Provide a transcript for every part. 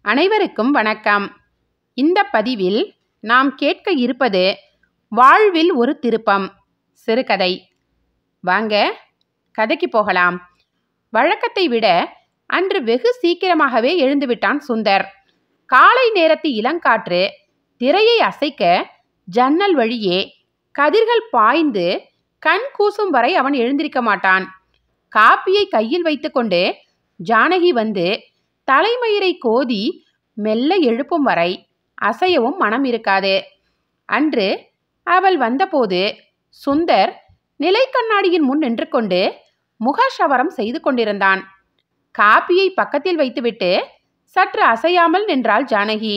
அனைவருக்கும் வணக்கம் இந்த பதிவில் நாம் கேட்க இருப்பது வாழ்வில் ஒரு திருப்பம் சிறுகதை வாங்க கதைக்கு போகலாம் வழக்கத்தை விட அன்று வெகு சீக்கிரமாகவே எழுந்துவிட்டான் சுந்தர் காலை நேரத்து இளங்காற்று திரையை அசைக்க ஜன்னல் வழியே கதிர்கள் பாய்ந்து கண் கூசும் வரை அவன் எழுந்திருக்க மாட்டான் காப்பியை கையில் வைத்துக்கொண்டு ஜானகி வந்து தலைமயிரை கோதி மெல்ல எழுப்பும் வரை அசையவும் மனம் இருக்காது அன்று அவள் வந்தபோது சுந்தர் நிலைக்கண்ணாடியின் முன் நின்று கொண்டு முகஷவரம் செய்து கொண்டிருந்தான் காப்பியை பக்கத்தில் வைத்துவிட்டு சற்று அசையாமல் நின்றாள் ஜானகி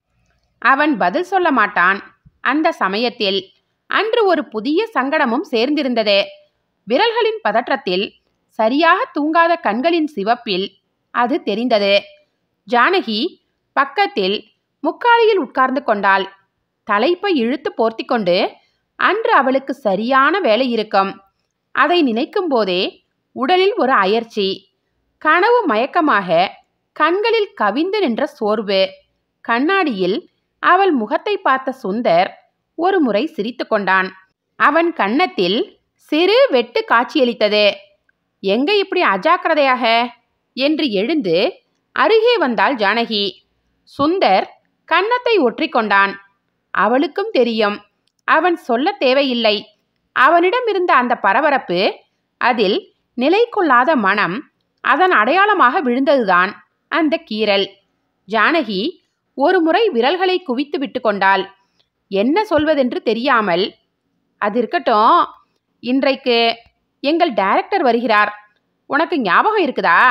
அவன் பதில் சொல்ல மாட்டான் அந்த சமயத்தில் அன்று ஒரு புதிய சங்கடமும் சேர்ந்திருந்தது விரல்களின் பதற்றத்தில் சரியாக தூங்காத கண்களின் சிவப்பில் அது தெரிந்தது ஜானகி பக்கத்தில் முக்காலியில் உட்கார்ந்து கொண்டாள் தலைப்பை இழுத்து போர்த்தி கொண்டு அன்று அவளுக்கு சரியான வேலை இருக்கும் அதை நினைக்கும் போதே உடலில் ஒரு அயர்ச்சி கனவு மயக்கமாக கண்களில் கவிந்து நின்ற சோர்வு கண்ணாடியில் அவள் முகத்தை பார்த்த சுந்தர் ஒரு முறை சிரித்து கொண்டான் அவன் கன்னத்தில் சிறு வெட்டு காட்சியளித்தது எங்க இப்படி அஜாக்கிரதையாக என்று எழுந்து அருகே வந்தாள் ஜானகி சுந்தர் கன்னத்தை ஒற்றிக்கொண்டான் அவளுக்கும் தெரியும் அவன் சொல்ல தேவையில்லை அவனிடம் இருந்த அந்த பரபரப்பு அதில் நிலை கொள்ளாத மனம் அதன் அடையாளமாக விழுந்ததுதான் அந்த கீறல் ஜானகி ஒரு முறை விரல்களை குவித்து விட்டு கொண்டாள் என்ன சொல்வதென்று தெரியாமல் அது இருக்கட்டும் இன்றைக்கு எங்கள் டைரக்டர் வருகிறார் உனக்கு ஞாபகம் இருக்குதா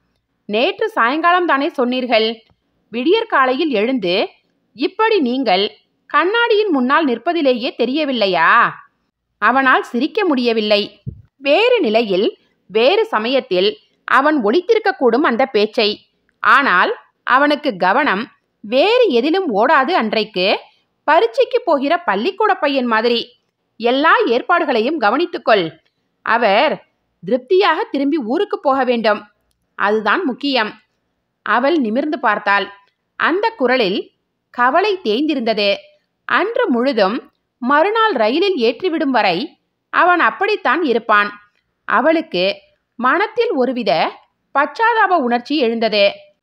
நேற்று சாயங்காலம் தானே சொன்னீர்கள் விடியற் காலையில் எழுந்து இப்படி நீங்கள் கண்ணாடியின் முன்னால் நிற்பதிலேயே தெரியவில்லையா அவனால் சிரிக்க முடியவில்லை வேறு நிலையில் வேறு சமயத்தில் அவன் ஒளித்திருக்கக்கூடும் அந்த பேச்சை ஆனால் அவனுக்கு கவனம் வேறு எதிலும் ஓடாது அன்றைக்கு பரீட்சைக்கு போகிற பள்ளிக்கூட பையன் மாதிரி எல்லா ஏற்பாடுகளையும் கவனித்துக்கொள் அவர் திருப்தியாக திரும்பி ஊருக்கு போக வேண்டும் அதுதான் முக்கியம் அவள் நிமிர்ந்து பார்த்தாள் அந்த குரலில் கவலை தேய்ந்திருந்தது அன்று முழுதும் மறுநாள் ரயிலில் ஏற்றிவிடும் வரை அவன் அப்படித்தான் இருப்பான் அவளுக்கு மனத்தில் ஒருவித பச்சாதாப உணர்ச்சி எழுந்தது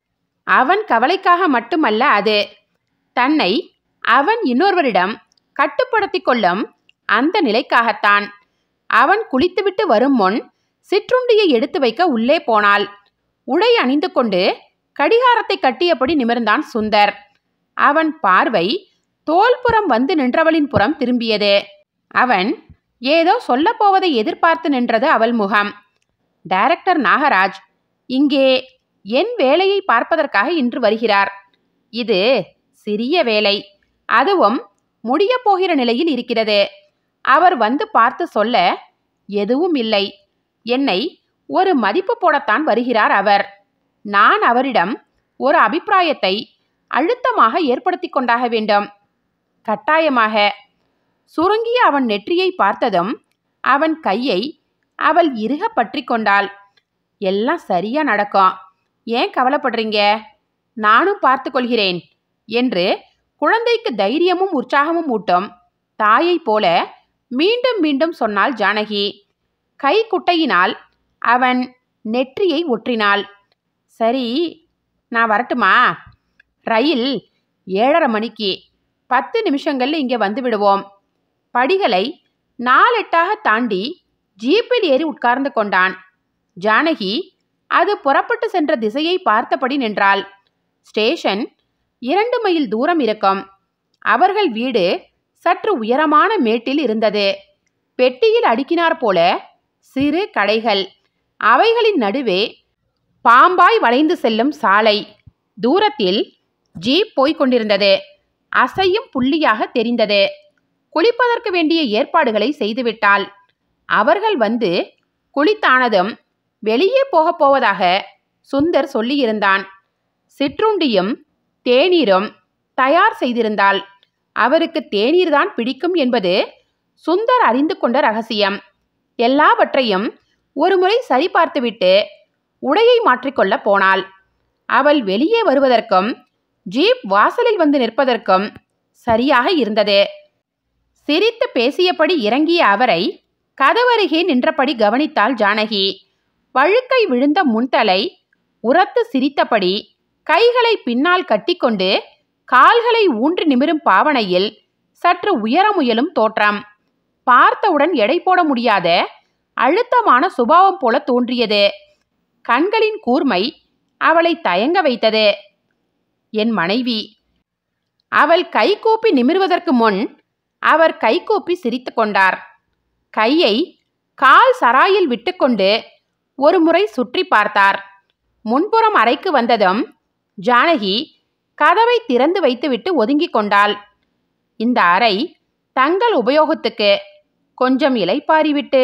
அவன் கவலைக்காக மட்டுமல்ல அது தன்னை அவன் இன்னொருவரிடம் கட்டுப்படுத்திக் கொள்ளும் அந்த நிலைக்காகத்தான் அவன் குளித்துவிட்டு வரும் முன் சிற்றுண்டியை எடுத்து வைக்க உள்ளே போனாள் உடை அணிந்து கொண்டு கடிகாரத்தை கட்டியபடி நிமிர்ந்தான் சுந்தர் அவன் பார்வை தோல்புறம் வந்து நின்றவளின் புறம் திரும்பியது அவன் ஏதோ சொல்லப்போவதை எதிர்பார்த்து நின்றது அவள் முகம் டைரக்டர் நாகராஜ் இங்கே என் வேலையை பார்ப்பதற்காக இன்று வருகிறார் இது சிறிய வேலை அதுவும் முடியப் போகிற நிலையில் இருக்கிறது அவர் வந்து பார்த்து சொல்ல எதுவும் இல்லை என்னை ஒரு மதிப்பு போடத்தான் வருகிறார் அவர் நான் அவரிடம் ஒரு அபிப்பிராயத்தை அழுத்தமாக ஏற்படுத்தி கொண்டாக வேண்டும் கட்டாயமாக சுருங்கிய அவன் நெற்றியை பார்த்ததும் அவன் கையை அவள் இறுக பற்றி கொண்டாள் எல்லாம் சரியா நடக்கும் ஏன் கவலைப்படுறீங்க நானும் பார்த்து கொள்கிறேன் என்று குழந்தைக்கு தைரியமும் உற்சாகமும் ஊட்டும் தாயைப் போல மீண்டும் மீண்டும் சொன்னாள் ஜானகி கை குட்டையினால் அவன் நெற்றியை ஒற்றினாள் சரி நான் வரட்டுமா ரயில் ஏழரை மணிக்கு பத்து நிமிஷங்கள்ல இங்கே வந்து விடுவோம் படிகளை நாலெட்டாக தாண்டி ஜீப்பில் ஏறி உட்கார்ந்து கொண்டான் ஜானகி அது புறப்பட்டு சென்ற திசையை பார்த்தபடி நின்றாள் ஸ்டேஷன் இரண்டு மைல் தூரம் இருக்கும் அவர்கள் வீடு சற்று உயரமான மேட்டில் இருந்தது பெட்டியில் அடுக்கினார் போல சிறு கடைகள் அவைகளின் நடுவே பாம்பாய் வளைந்து செல்லும் சாலை தூரத்தில் ஜீப் போய்க் கொண்டிருந்தது அசையும் புள்ளியாக தெரிந்தது குளிப்பதற்கு வேண்டிய ஏற்பாடுகளை செய்துவிட்டாள் அவர்கள் வந்து குளித்தானதும் வெளியே போகப் போவதாக சுந்தர் சொல்லியிருந்தான் சிற்றுண்டியும் தேநீரும் தயார் செய்திருந்தாள் அவருக்கு தேநீர்தான் பிடிக்கும் என்பது சுந்தர் அறிந்து கொண்ட ரகசியம் எல்லாவற்றையும் ஒருமுறை சரிபார்த்துவிட்டு உடையை மாற்றிக்கொள்ள போனாள் அவள் வெளியே வருவதற்கும் ஜீப் வாசலில் வந்து நிற்பதற்கும் சரியாக இருந்தது சிரித்து பேசியபடி இறங்கிய அவரை கதவருகே நின்றபடி கவனித்தாள் ஜானகி வழுக்கை விழுந்த முன்தலை உரத்து சிரித்தபடி கைகளை பின்னால் கட்டிக்கொண்டு கால்களை ஊன்றி நிமிரும் பாவனையில் சற்று உயர முயலும் தோற்றம் பார்த்தவுடன் எடை போட முடியாத அழுத்தமான சுபாவம் போல தோன்றியது கண்களின் கூர்மை அவளை தயங்க வைத்தது என் மனைவி அவள் கைகூப்பி நிமிர்வதற்கு முன் அவர் கைகூப்பி சிரித்து கொண்டார் கையை கால் சராயில் விட்டுக்கொண்டு ஒரு முறை சுற்றி பார்த்தார் முன்புறம் அறைக்கு வந்ததும் ஜானகி கதவை திறந்து வைத்துவிட்டு ஒதுங்கிக் கொண்டாள் இந்த அறை தங்கள் உபயோகத்துக்கு கொஞ்சம் இலைப்பாரிவிட்டு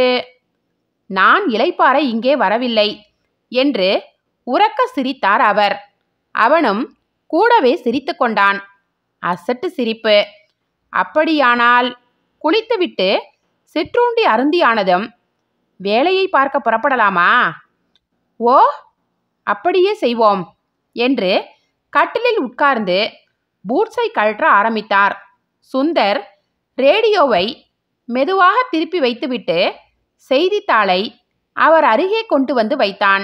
நான் இலைப்பார இங்கே வரவில்லை என்று உறக்க சிரித்தார் அவர் அவனும் கூடவே சிரித்து கொண்டான் அசட்டு சிரிப்பு அப்படியானால் குளித்துவிட்டு சிற்றுண்டி அருந்தியானதும் வேலையை பார்க்க புறப்படலாமா ஓ அப்படியே செய்வோம் என்று கட்டிலில் உட்கார்ந்து பூட்ஸை கழற்ற ஆரம்பித்தார் சுந்தர் ரேடியோவை மெதுவாக திருப்பி வைத்துவிட்டு செய்தித்தாளை அவர் அருகே கொண்டு வந்து வைத்தான்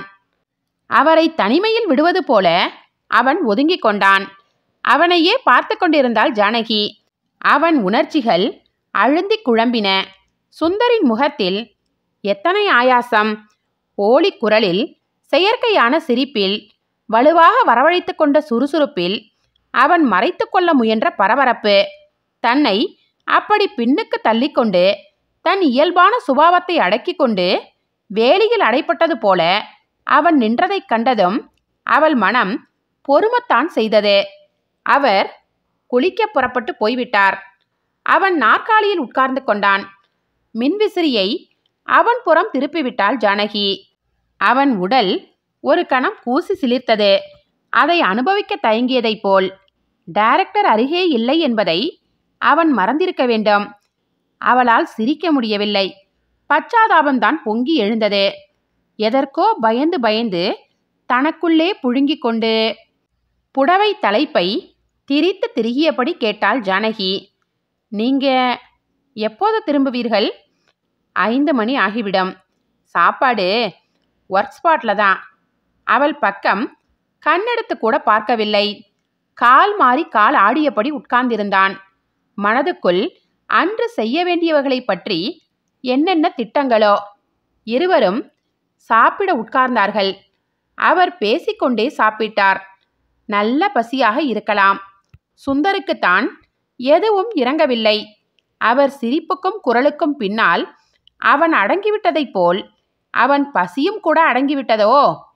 அவரை தனிமையில் விடுவது போல அவன் ஒதுங்கிக் கொண்டான் அவனையே பார்த்து கொண்டிருந்தாள் ஜானகி அவன் உணர்ச்சிகள் அழுந்திக் குழம்பின சுந்தரின் முகத்தில் எத்தனை ஆயாசம் போலி குரலில் செயற்கையான சிரிப்பில் வலுவாக வரவழைத்து கொண்ட சுறுசுறுப்பில் அவன் மறைத்து கொள்ள முயன்ற பரபரப்பு தன்னை அப்படி பின்னுக்கு தள்ளிக்கொண்டு தன் இயல்பான சுபாவத்தை அடக்கிக் கொண்டு வேலியில் அடைப்பட்டது போல அவன் நின்றதைக் கண்டதும் அவள் மனம் பொறுமத்தான் செய்தது அவர் குளிக்க புறப்பட்டு போய்விட்டார் அவன் நாற்காலியில் உட்கார்ந்து கொண்டான் மின்விசிறியை அவன் புறம் திருப்பிவிட்டாள் ஜானகி அவன் உடல் ஒரு கணம் கூசி சிலிர்த்தது அதை அனுபவிக்க தயங்கியதைப் போல் டைரக்டர் அருகே இல்லை என்பதை அவன் மறந்திருக்க வேண்டும் அவளால் சிரிக்க முடியவில்லை பச்சாதாபம்தான் பொங்கி எழுந்தது எதற்கோ பயந்து பயந்து தனக்குள்ளே புழுங்கிக் கொண்டு புடவை தலைப்பை திரித்து திருகியபடி கேட்டாள் ஜானகி நீங்க எப்போது திரும்புவீர்கள் ஐந்து மணி ஆகிவிடும் சாப்பாடு ஒர்க் ஸ்பாட்டில் தான் அவள் பக்கம் கண்ணெடுத்து கூட பார்க்கவில்லை கால் மாறி கால் ஆடியபடி உட்கார்ந்திருந்தான் மனதுக்குள் அன்று செய்ய வேண்டியவர்களைப் பற்றி என்னென்ன திட்டங்களோ இருவரும் சாப்பிட உட்கார்ந்தார்கள் அவர் பேசிக்கொண்டே சாப்பிட்டார் நல்ல பசியாக இருக்கலாம் சுந்தருக்குத்தான் எதுவும் இறங்கவில்லை அவர் சிரிப்புக்கும் குரலுக்கும் பின்னால் அவன் அடங்கிவிட்டதைப் போல் அவன் பசியும் கூட அடங்கிவிட்டதோ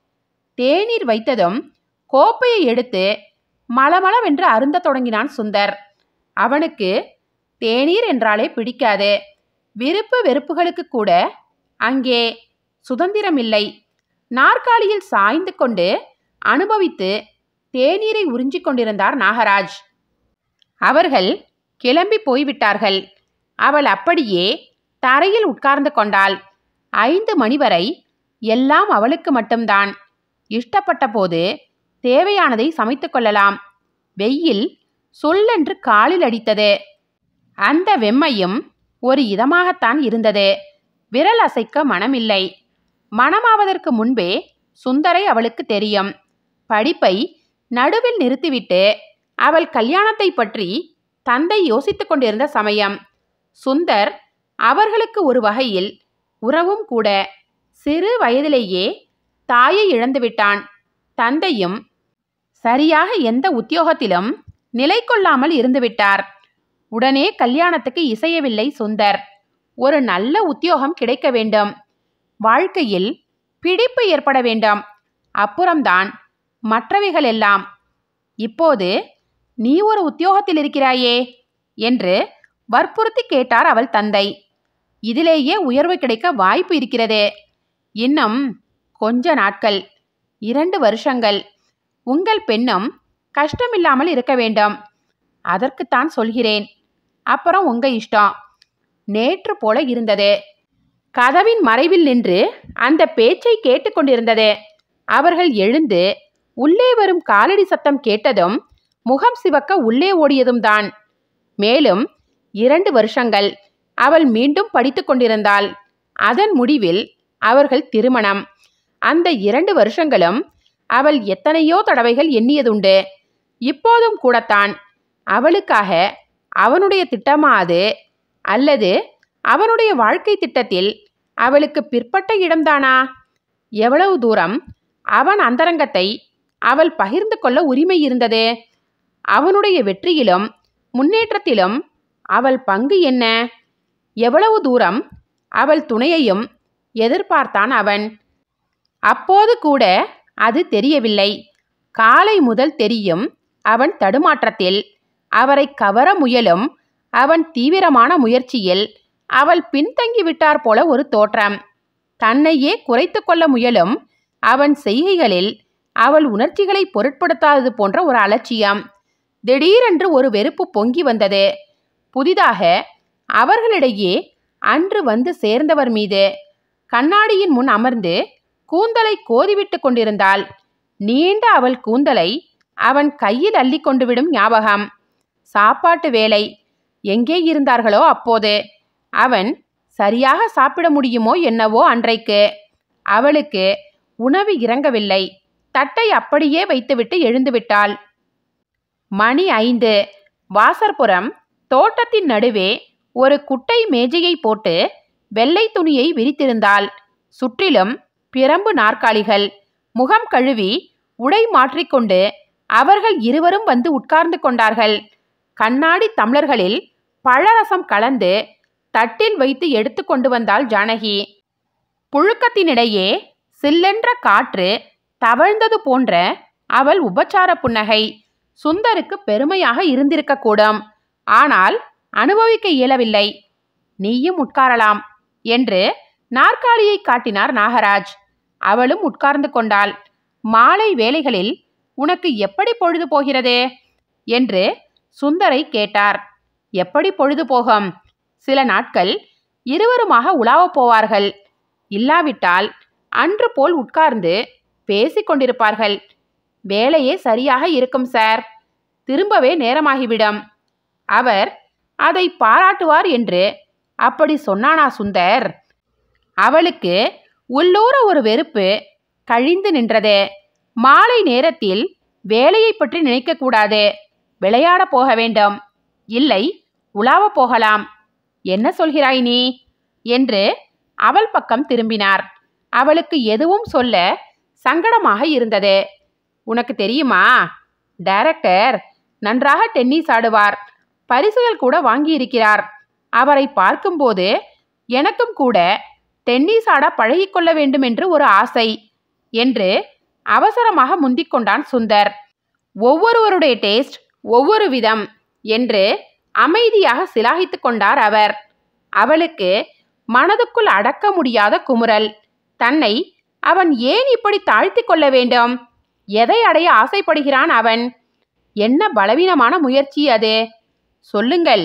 தேநீர் வைத்ததும் கோப்பையை எடுத்து மளமளவென்று அருந்தத் தொடங்கினான் சுந்தர் அவனுக்கு தேநீர் என்றாலே பிடிக்காது விருப்பு வெறுப்புகளுக்கு கூட அங்கே சுதந்திரமில்லை நாற்காலியில் சாய்ந்து கொண்டு அனுபவித்து தேநீரை உறிஞ்சிக் கொண்டிருந்தார் நாகராஜ் அவர்கள் கிளம்பி போய்விட்டார்கள் அவள் அப்படியே தரையில் உட்கார்ந்து கொண்டாள் ஐந்து மணி வரை எல்லாம் அவளுக்கு மட்டும்தான் இஷ்டப்பட்ட போது தேவையானதை சமைத்துக் கொள்ளலாம் வெயில் சொல்லென்று காலில் அடித்தது அந்த வெம்மையும் ஒரு இதமாகத்தான் இருந்தது விரல் அசைக்க மனமில்லை மனமாவதற்கு முன்பே சுந்தரை அவளுக்கு தெரியும் படிப்பை நடுவில் நிறுத்திவிட்டு அவள் கல்யாணத்தை பற்றி தந்தை யோசித்துக் கொண்டிருந்த சமயம் சுந்தர் அவர்களுக்கு ஒரு வகையில் உறவும் கூட சிறு வயதிலேயே தாயை இழந்துவிட்டான் தந்தையும் சரியாக எந்த உத்தியோகத்திலும் நிலை கொள்ளாமல் இருந்துவிட்டார் உடனே கல்யாணத்துக்கு இசையவில்லை சுந்தர் ஒரு நல்ல உத்தியோகம் கிடைக்க வேண்டும் வாழ்க்கையில் பிடிப்பு ஏற்பட வேண்டும் அப்புறம்தான் மற்றவைகள் எல்லாம் இப்போது நீ ஒரு உத்தியோகத்தில் இருக்கிறாயே என்று வற்புறுத்தி கேட்டார் அவள் தந்தை இதிலேயே உயர்வு கிடைக்க வாய்ப்பு இருக்கிறது இன்னும் கொஞ்ச நாட்கள் இரண்டு வருஷங்கள் உங்கள் பெண்ணும் கஷ்டமில்லாமல் இருக்க வேண்டும் அதற்குத்தான் சொல்கிறேன் அப்புறம் உங்க இஷ்டம் நேற்று போல இருந்தது கதவின் மறைவில் நின்று அந்த பேச்சை கேட்டுக்கொண்டிருந்தது அவர்கள் எழுந்து உள்ளே வரும் காலடி சத்தம் கேட்டதும் முகம் சிவக்க உள்ளே ஓடியதும் தான் மேலும் இரண்டு வருஷங்கள் அவள் மீண்டும் படித்து கொண்டிருந்தாள் அதன் முடிவில் அவர்கள் திருமணம் அந்த இரண்டு வருஷங்களும் அவள் எத்தனையோ தடவைகள் எண்ணியதுண்டு இப்போதும் கூடத்தான் அவளுக்காக அவனுடைய திட்டமா அது அல்லது அவனுடைய வாழ்க்கை திட்டத்தில் அவளுக்கு பிற்பட்ட இடம்தானா எவ்வளவு தூரம் அவன் அந்தரங்கத்தை அவள் பகிர்ந்து கொள்ள உரிமை இருந்தது அவனுடைய வெற்றியிலும் முன்னேற்றத்திலும் அவள் பங்கு என்ன எவ்வளவு தூரம் அவள் துணையையும் எதிர்பார்த்தான் அவன் அப்போது கூட அது தெரியவில்லை காலை முதல் தெரியும் அவன் தடுமாற்றத்தில் அவரை கவர முயலும் அவன் தீவிரமான முயற்சியில் அவள் பின்தங்கிவிட்டார் போல ஒரு தோற்றம் தன்னையே குறைத்து கொள்ள முயலும் அவன் செய்கைகளில் அவள் உணர்ச்சிகளை பொருட்படுத்தாதது போன்ற ஒரு அலட்சியம் திடீரென்று ஒரு வெறுப்பு பொங்கி வந்தது புதிதாக அவர்களிடையே அன்று வந்து சேர்ந்தவர் மீது கண்ணாடியின் முன் அமர்ந்து கூந்தலை கோதிவிட்டு கொண்டிருந்தாள் நீண்ட அவள் கூந்தலை அவன் கையில் அள்ளி கொண்டு விடும் ஞாபகம் சாப்பாட்டு வேலை எங்கே இருந்தார்களோ அப்போது அவன் சரியாக சாப்பிட முடியுமோ என்னவோ அன்றைக்கு அவளுக்கு உணவு இறங்கவில்லை தட்டை அப்படியே வைத்துவிட்டு எழுந்துவிட்டாள் மணி ஐந்து வாசற்புறம் தோட்டத்தின் நடுவே ஒரு குட்டை மேஜையை போட்டு வெள்ளை துணியை விரித்திருந்தாள் சுற்றிலும் பிரம்பு நாற்காலிகள் முகம் கழுவி உடை மாற்றிக்கொண்டு அவர்கள் இருவரும் வந்து உட்கார்ந்து கொண்டார்கள் கண்ணாடி தம்ளர்களில் பழரசம் கலந்து தட்டில் வைத்து எடுத்து கொண்டு வந்தாள் ஜானகி புழுக்கத்தினிடையே சில்லென்ற காற்று தவழ்ந்தது போன்ற அவள் உபச்சார புன்னகை சுந்தருக்கு பெருமையாக இருந்திருக்கக்கூடும் ஆனால் அனுபவிக்க இயலவில்லை நீயும் உட்காரலாம் என்று நாற்காலியை காட்டினார் நாகராஜ் அவளும் உட்கார்ந்து கொண்டாள் மாலை வேளைகளில் உனக்கு எப்படி பொழுது போகிறது என்று சுந்தரை கேட்டார் எப்படி பொழுது போகும் சில நாட்கள் இருவருமாக உலாவப் போவார்கள் இல்லாவிட்டால் அன்று போல் உட்கார்ந்து பேசிக் கொண்டிருப்பார்கள் வேலையே சரியாக இருக்கும் சார் திரும்பவே நேரமாகிவிடும் அவர் அதை பாராட்டுவார் என்று அப்படி சொன்னானா சுந்தர் அவளுக்கு உள்ளூர ஒரு வெறுப்பு கழிந்து நின்றது மாலை நேரத்தில் வேலையை பற்றி நினைக்கக்கூடாது விளையாட போக வேண்டும் இல்லை உலாவ போகலாம் என்ன சொல்கிறாய் நீ என்று அவள் பக்கம் திரும்பினார் அவளுக்கு எதுவும் சொல்ல சங்கடமாக இருந்தது உனக்கு தெரியுமா டைரக்டர் நன்றாக டென்னிஸ் ஆடுவார் பரிசுகள் கூட வாங்கியிருக்கிறார் அவரை பார்க்கும்போது எனக்கும் கூட டென்னிஸ் ஆட பழகிக்கொள்ள வேண்டும் என்று ஒரு ஆசை என்று அவசரமாக முந்திக் கொண்டான் சுந்தர் ஒவ்வொருவருடைய டேஸ்ட் ஒவ்வொரு விதம் என்று அமைதியாக சிலாகித்துக் கொண்டார் அவர் அவளுக்கு மனதுக்குள் அடக்க முடியாத குமுறல் தன்னை அவன் ஏன் இப்படி தாழ்த்தி கொள்ள வேண்டும் எதை அடைய ஆசைப்படுகிறான் அவன் என்ன பலவீனமான முயற்சி அது சொல்லுங்கள்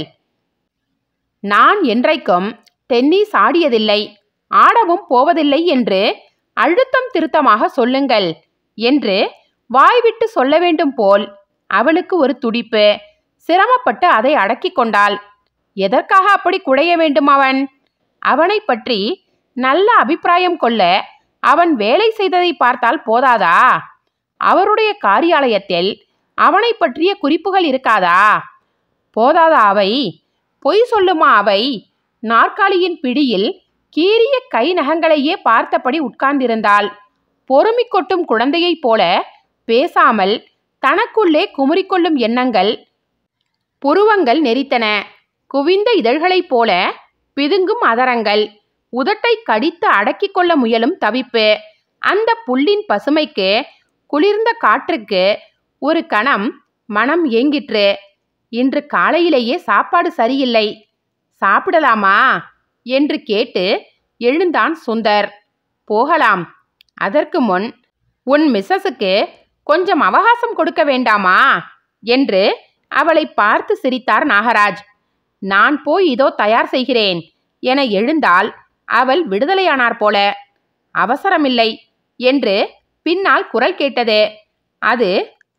நான் என்றைக்கும் டென்னிஸ் ஆடியதில்லை ஆடவும் போவதில்லை என்று அழுத்தம் திருத்தமாக சொல்லுங்கள் என்று வாய்விட்டு சொல்ல வேண்டும் போல் அவளுக்கு ஒரு துடிப்பு சிரமப்பட்டு அதை அடக்கிக் கொண்டாள் எதற்காக அப்படி குடைய வேண்டும் அவன் அவனை பற்றி நல்ல அபிப்பிராயம் கொள்ள அவன் வேலை செய்ததை பார்த்தால் போதாதா அவருடைய காரியாலயத்தில் அவனை பற்றிய குறிப்புகள் இருக்காதா போதாதா அவை பொய் சொல்லுமா அவை நாற்காலியின் பிடியில் கீறிய கை நகங்களையே பார்த்தபடி உட்கார்ந்திருந்தாள் பொறுமி கொட்டும் குழந்தையைப் போல பேசாமல் தனக்குள்ளே குமுறிக்கொள்ளும் எண்ணங்கள் புருவங்கள் நெரித்தன குவிந்த இதழ்களைப் போல பிதுங்கும் அதரங்கள் உதட்டை கடித்து அடக்கிக் கொள்ள முயலும் தவிப்பு அந்த புல்லின் பசுமைக்கு குளிர்ந்த காற்றுக்கு ஒரு கணம் மனம் ஏங்கிற்று இன்று காலையிலேயே சாப்பாடு சரியில்லை சாப்பிடலாமா என்று கேட்டு எழுந்தான் சுந்தர் போகலாம் அதற்கு முன் உன் மிஸ்ஸஸுக்கு கொஞ்சம் அவகாசம் கொடுக்க வேண்டாமா என்று அவளை பார்த்து சிரித்தார் நாகராஜ் நான் போய் இதோ தயார் செய்கிறேன் என எழுந்தால் அவள் விடுதலையானார் போல அவசரமில்லை என்று பின்னால் குரல் கேட்டது அது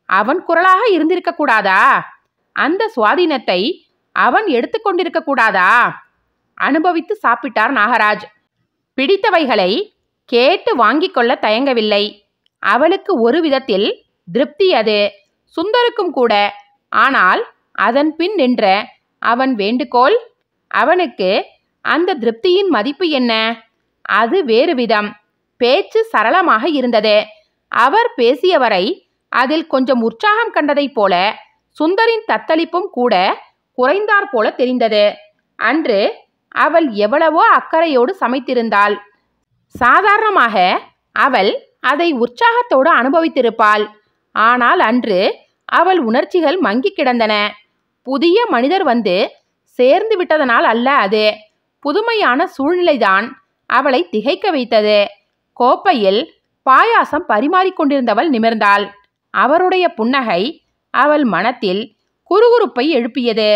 அவன் குரலாக இருந்திருக்க கூடாதா அந்த சுவாதீனத்தை அவன் எடுத்துக்கொண்டிருக்க கூடாதா அனுபவித்து சாப்பிட்டார் நாகராஜ் பிடித்தவைகளை கேட்டு வாங்கிக் கொள்ள தயங்கவில்லை அவளுக்கு ஒரு விதத்தில் திருப்தி அது சுந்தருக்கும் கூட ஆனால் அதன் பின் நின்ற அவன் வேண்டுகோள் அவனுக்கு அந்த திருப்தியின் மதிப்பு என்ன அது வேறு விதம் பேச்சு சரளமாக இருந்தது அவர் பேசியவரை அதில் கொஞ்சம் உற்சாகம் கண்டதைப் போல சுந்தரின் தத்தளிப்பும் கூட குறைந்தாற் போல தெரிந்தது அன்று அவள் எவ்வளவோ அக்கறையோடு சமைத்திருந்தாள் சாதாரணமாக அவள் அதை உற்சாகத்தோடு அனுபவித்திருப்பாள் ஆனால் அன்று அவள் உணர்ச்சிகள் மங்கி கிடந்தன புதிய மனிதர் வந்து சேர்ந்து விட்டதனால் அல்ல அது புதுமையான சூழ்நிலைதான் அவளை திகைக்க வைத்தது கோப்பையில் பாயாசம் பரிமாறிக்கொண்டிருந்தவள் நிமிர்ந்தாள் அவருடைய புன்னகை அவள் மனத்தில் குறுகுறுப்பை எழுப்பியது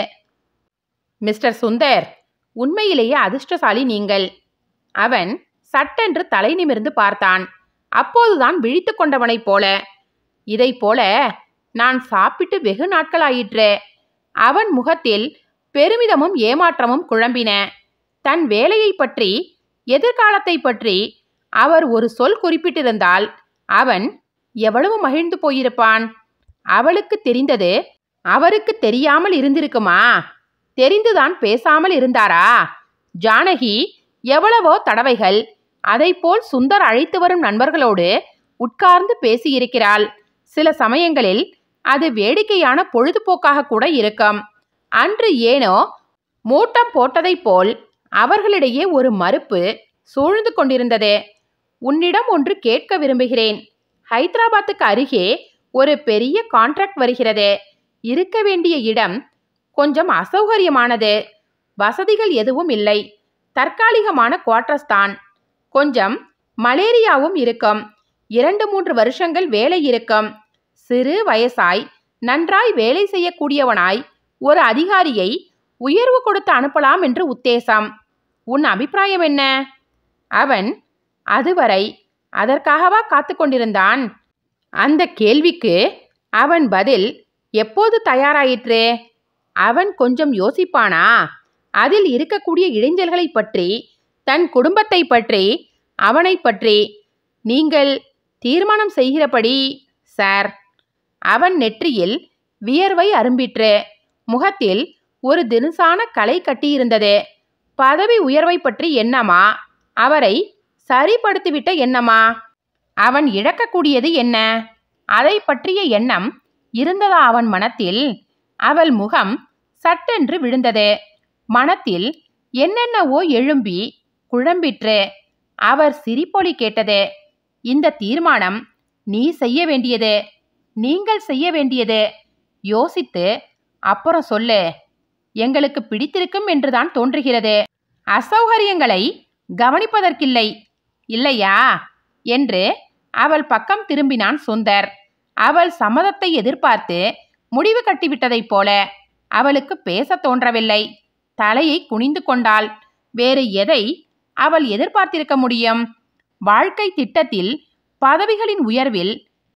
மிஸ்டர் சுந்தர் உண்மையிலேயே அதிர்ஷ்டசாலி நீங்கள் அவன் சட்டென்று தலை நிமிர்ந்து பார்த்தான் அப்போதுதான் விழித்து கொண்டவனைப் போல இதைப் போல நான் சாப்பிட்டு வெகு நாட்களாயிற்று அவன் முகத்தில் பெருமிதமும் ஏமாற்றமும் குழம்பின தன் வேலையை பற்றி எதிர்காலத்தை பற்றி அவர் ஒரு சொல் குறிப்பிட்டிருந்தால் அவன் எவ்வளவு மகிழ்ந்து போயிருப்பான் அவளுக்கு தெரிந்தது அவருக்கு தெரியாமல் இருந்திருக்குமா தெரிந்துதான் பேசாமல் இருந்தாரா ஜானகி எவ்வளவோ தடவைகள் அதைப்போல் சுந்தர் அழைத்து வரும் நண்பர்களோடு உட்கார்ந்து பேசியிருக்கிறாள் சில சமயங்களில் அது வேடிக்கையான பொழுதுபோக்காக கூட இருக்கும் அன்று ஏனோ மூட்டம் போட்டதைப் போல் அவர்களிடையே ஒரு மறுப்பு சூழ்ந்து கொண்டிருந்தது உன்னிடம் ஒன்று கேட்க விரும்புகிறேன் ஹைதராபாத்துக்கு அருகே ஒரு பெரிய கான்ட்ராக்ட் வருகிறது இருக்க வேண்டிய இடம் கொஞ்சம் அசௌகரியமானது வசதிகள் எதுவும் இல்லை தற்காலிகமான குவார்ட்டர்ஸ் தான் கொஞ்சம் மலேரியாவும் இருக்கும் இரண்டு மூன்று வருஷங்கள் வேலை இருக்கும் சிறு வயசாய் நன்றாய் வேலை செய்யக்கூடியவனாய் ஒரு அதிகாரியை உயர்வு கொடுத்து அனுப்பலாம் என்று உத்தேசம் உன் அபிப்பிராயம் என்ன அவன் அதுவரை அதற்காகவா காத்து கொண்டிருந்தான் அந்த கேள்விக்கு அவன் பதில் எப்போது தயாராயிற்று அவன் கொஞ்சம் யோசிப்பானா அதில் இருக்கக்கூடிய இடைஞ்சல்களை பற்றி தன் குடும்பத்தை பற்றி அவனை பற்றி நீங்கள் தீர்மானம் செய்கிறபடி சார் அவன் நெற்றியில் வியர்வை அரும்பிற்று முகத்தில் ஒரு தினுசான களை கட்டியிருந்தது பதவி உயர்வை பற்றி எண்ணமா அவரை சரிப்படுத்திவிட்ட எண்ணமா அவன் இழக்கக்கூடியது என்ன அதை பற்றிய எண்ணம் இருந்ததா அவன் மனத்தில் அவள் முகம் சட்டென்று விழுந்தது மனத்தில் என்னென்னவோ எழும்பி குழம்பிற்று அவர் சிரிப்பொலி கேட்டது இந்த தீர்மானம் நீ செய்ய வேண்டியது நீங்கள் செய்ய வேண்டியது யோசித்து அப்புறம் சொல்லு எங்களுக்கு பிடித்திருக்கும் என்றுதான் தோன்றுகிறது அசௌகரியங்களை கவனிப்பதற்கில்லை இல்லையா என்று அவள் பக்கம் திரும்பினான் சுந்தர் அவள் சம்மதத்தை எதிர்பார்த்து முடிவு கட்டிவிட்டதைப் போல அவளுக்கு பேசத் தோன்றவில்லை தலையை குனிந்து கொண்டாள் வேறு எதை அவள் எதிர்பார்த்திருக்க முடியும் வாழ்க்கை திட்டத்தில் பதவிகளின் உயர்வில்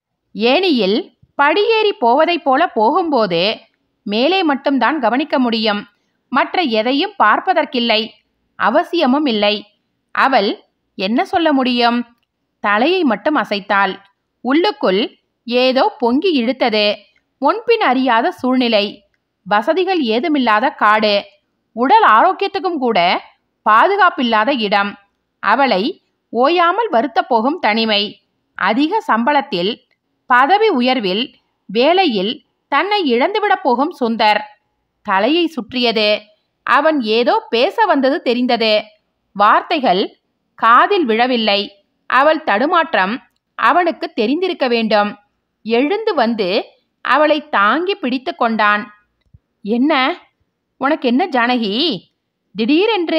ஏணியில் படியேறி போவதைப் போல போகும்போது மேலே மட்டும்தான் கவனிக்க முடியும் மற்ற எதையும் பார்ப்பதற்கில்லை அவசியமும் இல்லை அவள் என்ன சொல்ல முடியும் தலையை மட்டும் அசைத்தாள் உள்ளுக்குள் ஏதோ பொங்கி இழுத்தது முன்பின் அறியாத சூழ்நிலை வசதிகள் ஏதுமில்லாத காடு உடல் ஆரோக்கியத்துக்கும் கூட பாதுகாப்பில்லாத இடம் அவளை ஓயாமல் வருத்த போகும் தனிமை அதிக சம்பளத்தில் பதவி உயர்வில் வேலையில் தன்னை இழந்துவிடப் போகும் சுந்தர் தலையை சுற்றியது அவன் ஏதோ பேச வந்தது தெரிந்தது வார்த்தைகள் காதில் விழவில்லை அவள் தடுமாற்றம் அவனுக்கு தெரிந்திருக்க வேண்டும் எழுந்து வந்து அவளை தாங்கி பிடித்து கொண்டான் என்ன உனக்கு என்ன ஜானகி திடீரென்று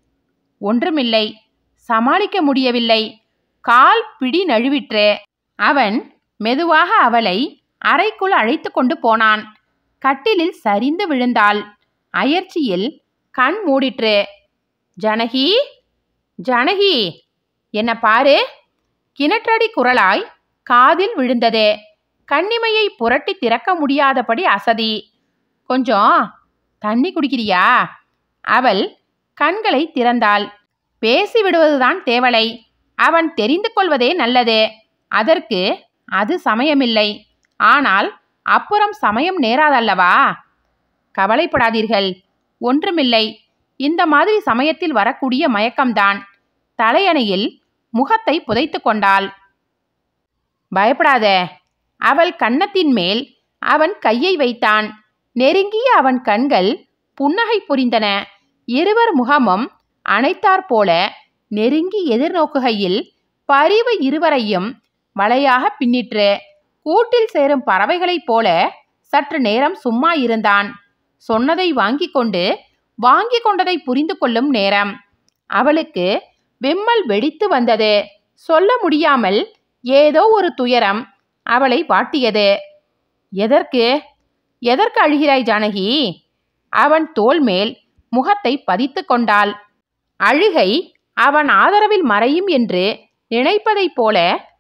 ஒன்றுமில்லை சமாளிக்க முடியவில்லை கால் பிடி நழுவிற்று அவன் மெதுவாக அவளை அறைக்குள் அழைத்து கொண்டு போனான் கட்டிலில் சரிந்து விழுந்தாள் அயர்ச்சியில் கண் மூடிற்று ஜனகி ஜனகி என்ன பாரு கிணற்றடி குரலாய் காதில் விழுந்தது கண்ணிமையை புரட்டி திறக்க முடியாதபடி அசதி கொஞ்சம் தண்ணி குடிக்கிறியா அவள் கண்களை திறந்தாள் பேசிவிடுவதுதான் தேவலை அவன் தெரிந்து கொள்வதே நல்லது அதற்கு அது சமயமில்லை ஆனால் அப்புறம் சமயம் நேராதல்லவா கவலைப்படாதீர்கள் ஒன்றுமில்லை இந்த மாதிரி சமயத்தில் வரக்கூடிய மயக்கம்தான் தலையணையில் முகத்தை புதைத்து கொண்டாள் பயப்படாத அவள் கன்னத்தின் மேல் அவன் கையை வைத்தான் நெருங்கிய அவன் கண்கள் புன்னகை புரிந்தன இருவர் முகமும் அணைத்தாற் போல நெருங்கி எதிர்நோக்குகையில் பரிவு இருவரையும் வலையாக பின்னிற்று கூட்டில் சேரும் பறவைகளைப் போல சற்று நேரம் சும்மா இருந்தான் சொன்னதை வாங்கி கொண்டு வாங்கி கொண்டதை புரிந்து கொள்ளும் நேரம் அவளுக்கு விம்மல் வெடித்து வந்தது சொல்ல முடியாமல் ஏதோ ஒரு துயரம் அவளை வாட்டியது எதற்கு எதற்கு அழுகிறாய் ஜானகி அவன் தோள் மேல் முகத்தை பதித்து கொண்டாள் அழுகை அவன் ஆதரவில் மறையும் என்று நினைப்பதைப் போல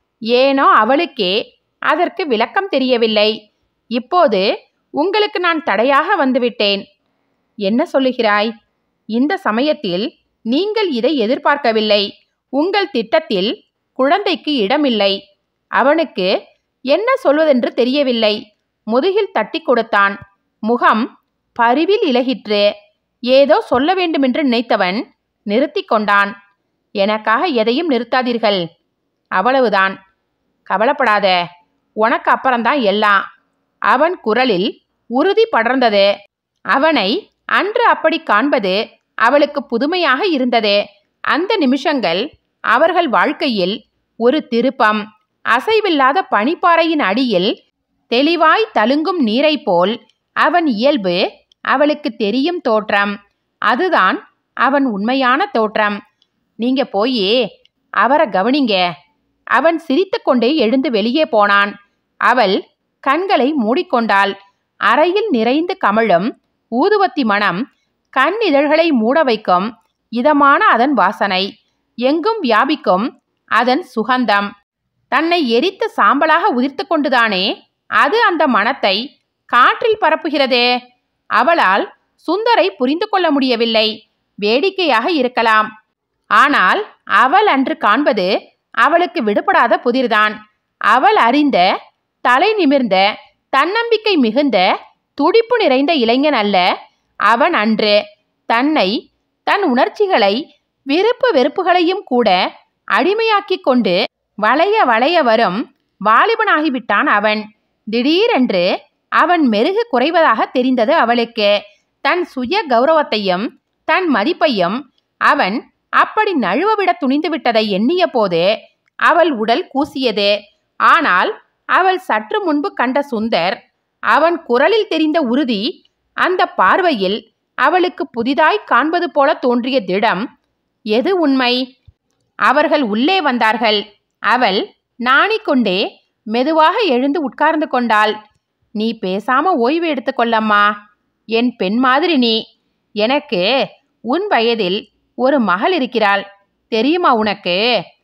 ஏனோ அவளுக்கே அதற்கு விளக்கம் தெரியவில்லை இப்போது உங்களுக்கு நான் தடையாக வந்துவிட்டேன் என்ன சொல்லுகிறாய் இந்த சமயத்தில் நீங்கள் இதை எதிர்பார்க்கவில்லை உங்கள் திட்டத்தில் குழந்தைக்கு இடமில்லை அவனுக்கு என்ன சொல்வதென்று தெரியவில்லை முதுகில் தட்டி கொடுத்தான் முகம் பரிவில் இலகிற்று ஏதோ சொல்ல வேண்டுமென்று நினைத்தவன் நிறுத்தி கொண்டான் எனக்காக எதையும் நிறுத்தாதீர்கள் அவ்வளவுதான் கவலைப்படாத உனக்கு அப்புறம்தான் எல்லாம் அவன் குரலில் உறுதி படர்ந்தது அவனை அன்று அப்படி காண்பது அவளுக்கு புதுமையாக இருந்தது அந்த நிமிஷங்கள் அவர்கள் வாழ்க்கையில் ஒரு திருப்பம் அசைவில்லாத பனிப்பாறையின் அடியில் தெளிவாய் தழுங்கும் நீரைப் போல் அவன் இயல்பு அவளுக்கு தெரியும் தோற்றம் அதுதான் அவன் உண்மையான தோற்றம் நீங்க போய் அவரை கவனிங்க அவன் சிரித்துக்கொண்டே எழுந்து வெளியே போனான் அவள் கண்களை மூடிக்கொண்டாள் அறையில் நிறைந்து கமழும் ஊதுவத்தி மனம் கண் இதழ்களை மூட வைக்கும் இதமான அதன் வாசனை எங்கும் வியாபிக்கும் அதன் சுகந்தம் தன்னை எரித்து சாம்பலாக உதிர்த்து கொண்டுதானே அது அந்த மனத்தை காற்றில் பரப்புகிறதே அவளால் சுந்தரை புரிந்து கொள்ள முடியவில்லை வேடிக்கையாக இருக்கலாம் ஆனால் அவள் அன்று காண்பது அவளுக்கு விடுபடாத புதிர்தான் அவள் அறிந்த தலை நிமிர்ந்த தன்னம்பிக்கை மிகுந்த துடிப்பு நிறைந்த இளைஞன் அல்ல அவன் அன்று தன்னை தன் உணர்ச்சிகளை விருப்பு வெறுப்புகளையும் கூட அடிமையாக்கிக் கொண்டு வளைய வளைய வரும் வாலிபனாகிவிட்டான் அவன் திடீரென்று அவன் மெருகு குறைவதாக தெரிந்தது அவளுக்கு தன் சுய கௌரவத்தையும் தன் மதிப்பையும் அவன் அப்படி நழுவவிட துணிந்து விட்டதை எண்ணிய போது அவள் உடல் கூசியது ஆனால் அவள் சற்று முன்பு கண்ட சுந்தர் அவன் குரலில் தெரிந்த உறுதி அந்த பார்வையில் அவளுக்கு புதிதாய் காண்பது போல தோன்றிய திடம் எது உண்மை அவர்கள் உள்ளே வந்தார்கள் அவள் நாணிக்கொண்டே மெதுவாக எழுந்து உட்கார்ந்து கொண்டாள் நீ பேசாம ஓய்வு எடுத்துக்கொள்ளம்மா என் பெண் மாதிரி நீ எனக்கு உன் வயதில் ஒரு மகள் இருக்கிறாள் தெரியுமா உனக்கு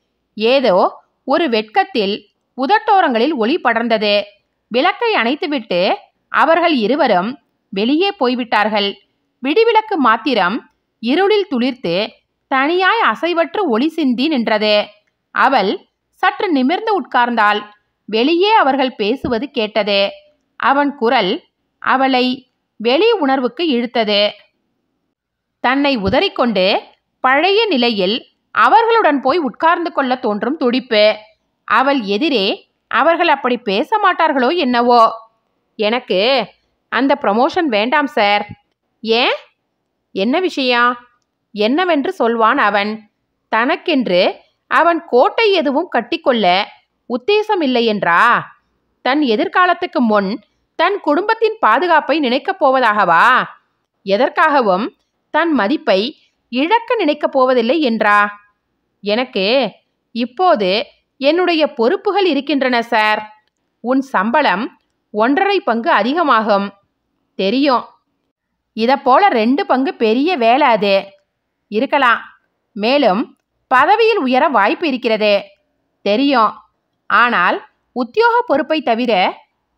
ஏதோ ஒரு வெட்கத்தில் உதட்டோரங்களில் ஒளி படர்ந்தது விளக்கை அணைத்துவிட்டு அவர்கள் இருவரும் வெளியே போய்விட்டார்கள் விடிவிளக்கு மாத்திரம் இருளில் துளிர்த்து தனியாய் அசைவற்று ஒளி சிந்தி நின்றது அவள் சற்று நிமிர்ந்து உட்கார்ந்தாள் வெளியே அவர்கள் பேசுவது கேட்டது அவன் குரல் அவளை வெளி உணர்வுக்கு இழுத்தது தன்னை உதறிக்கொண்டு பழைய நிலையில் அவர்களுடன் போய் உட்கார்ந்து கொள்ள தோன்றும் துடிப்பு அவள் எதிரே அவர்கள் அப்படி பேச மாட்டார்களோ என்னவோ எனக்கு அந்த ப்ரமோஷன் வேண்டாம் சார் ஏன் என்ன விஷயம் என்னவென்று சொல்வான் அவன் தனக்கென்று அவன் கோட்டை எதுவும் கட்டிக்கொள்ள உத்தேசம் இல்லை என்றா தன் எதிர்காலத்துக்கு முன் தன் குடும்பத்தின் பாதுகாப்பை நினைக்கப் போவதாகவா எதற்காகவும் தன் மதிப்பை இழக்க நினைக்கப் போவதில்லை என்றா எனக்கு இப்போது என்னுடைய பொறுப்புகள் இருக்கின்றன சார் உன் சம்பளம் ஒன்றரை பங்கு அதிகமாகும் தெரியும் இதை போல ரெண்டு பங்கு பெரிய வேலை அது இருக்கலாம் மேலும் பதவியில் உயர வாய்ப்பு இருக்கிறது தெரியும் ஆனால் உத்தியோக பொறுப்பை தவிர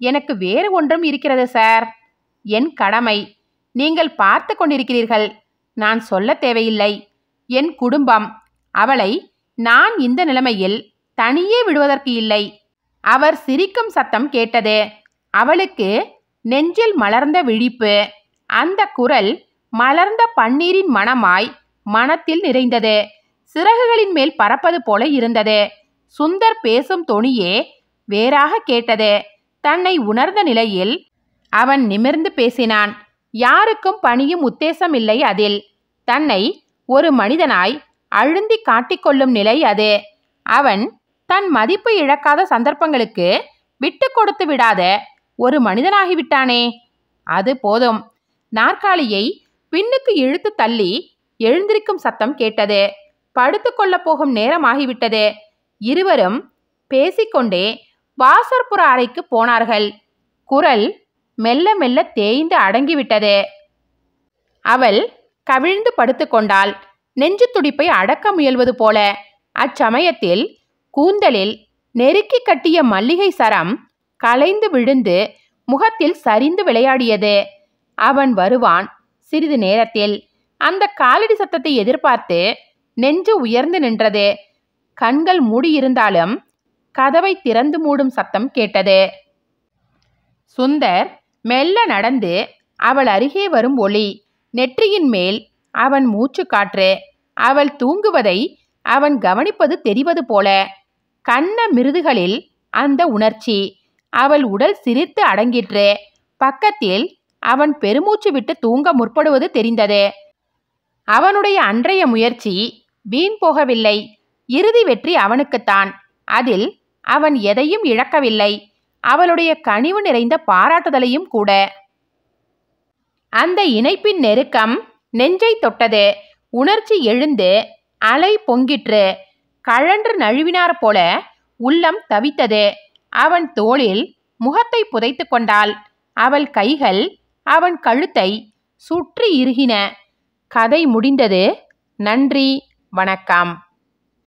எனக்கு வேறு ஒன்றும் இருக்கிறது சார் என் கடமை நீங்கள் பார்த்து கொண்டிருக்கிறீர்கள் நான் சொல்ல தேவையில்லை என் குடும்பம் அவளை நான் இந்த நிலைமையில் தனியே விடுவதற்கு இல்லை அவர் சிரிக்கும் சத்தம் கேட்டது அவளுக்கு நெஞ்சில் மலர்ந்த விழிப்பு அந்த குரல் மலர்ந்த பன்னீரின் மணமாய் மனத்தில் நிறைந்தது சிறகுகளின் மேல் பறப்பது போல இருந்தது சுந்தர் பேசும் தொனியே வேறாக கேட்டது தன்னை உணர்ந்த நிலையில் அவன் நிமிர்ந்து பேசினான் யாருக்கும் பணியும் உத்தேசம் இல்லை அதில் தன்னை ஒரு மனிதனாய் அழுந்தி காட்டிக்கொள்ளும் நிலை அது அவன் தன் மதிப்பு இழக்காத சந்தர்ப்பங்களுக்கு விட்டு கொடுத்து விடாத ஒரு மனிதனாகிவிட்டானே அது போதும் நாற்காலியை பின்னுக்கு இழுத்து தள்ளி எழுந்திருக்கும் சத்தம் கேட்டது படுத்துக்கொள்ளப் போகும் நேரமாகிவிட்டது இருவரும் பேசிக்கொண்டே வாசற்புற அறைக்கு போனார்கள் குரல் மெல்ல மெல்ல தேய்ந்து அடங்கிவிட்டது அவள் கவிழ்ந்து படுத்துக்கொண்டாள் நெஞ்சு துடிப்பை அடக்க முயல்வது போல அச்சமயத்தில் கூந்தலில் நெருக்கி கட்டிய மல்லிகை சரம் கலைந்து விழுந்து முகத்தில் சரிந்து விளையாடியது அவன் வருவான் சிறிது நேரத்தில் அந்த காலடி சத்தத்தை எதிர்பார்த்து நெஞ்சு உயர்ந்து நின்றது கண்கள் மூடியிருந்தாலும் கதவை திறந்து மூடும் சத்தம் கேட்டது சுந்தர் மெல்ல நடந்து அவள் அருகே வரும் ஒளி நெற்றியின் மேல் அவன் மூச்சு காற்று அவள் தூங்குவதை அவன் கவனிப்பது தெரிவது போல கண்ண மிருதுகளில் அந்த உணர்ச்சி அவள் உடல் சிரித்து அடங்கிற்று பக்கத்தில் அவன் பெருமூச்சு விட்டு தூங்க முற்படுவது தெரிந்தது அவனுடைய அன்றைய முயற்சி வீண் போகவில்லை இறுதி வெற்றி அவனுக்குத்தான் அதில் அவன் எதையும் இழக்கவில்லை அவளுடைய கனிவு நிறைந்த பாராட்டுதலையும் கூட அந்த இணைப்பின் நெருக்கம் நெஞ்சை தொட்டது உணர்ச்சி எழுந்து அலை பொங்கிற்று கழன்று நழுவினார் போல உள்ளம் தவித்தது அவன் தோளில் முகத்தை புதைத்து கொண்டாள் அவள் கைகள் அவன் கழுத்தை சுற்றி இறுகின கதை முடிந்தது நன்றி வணக்கம்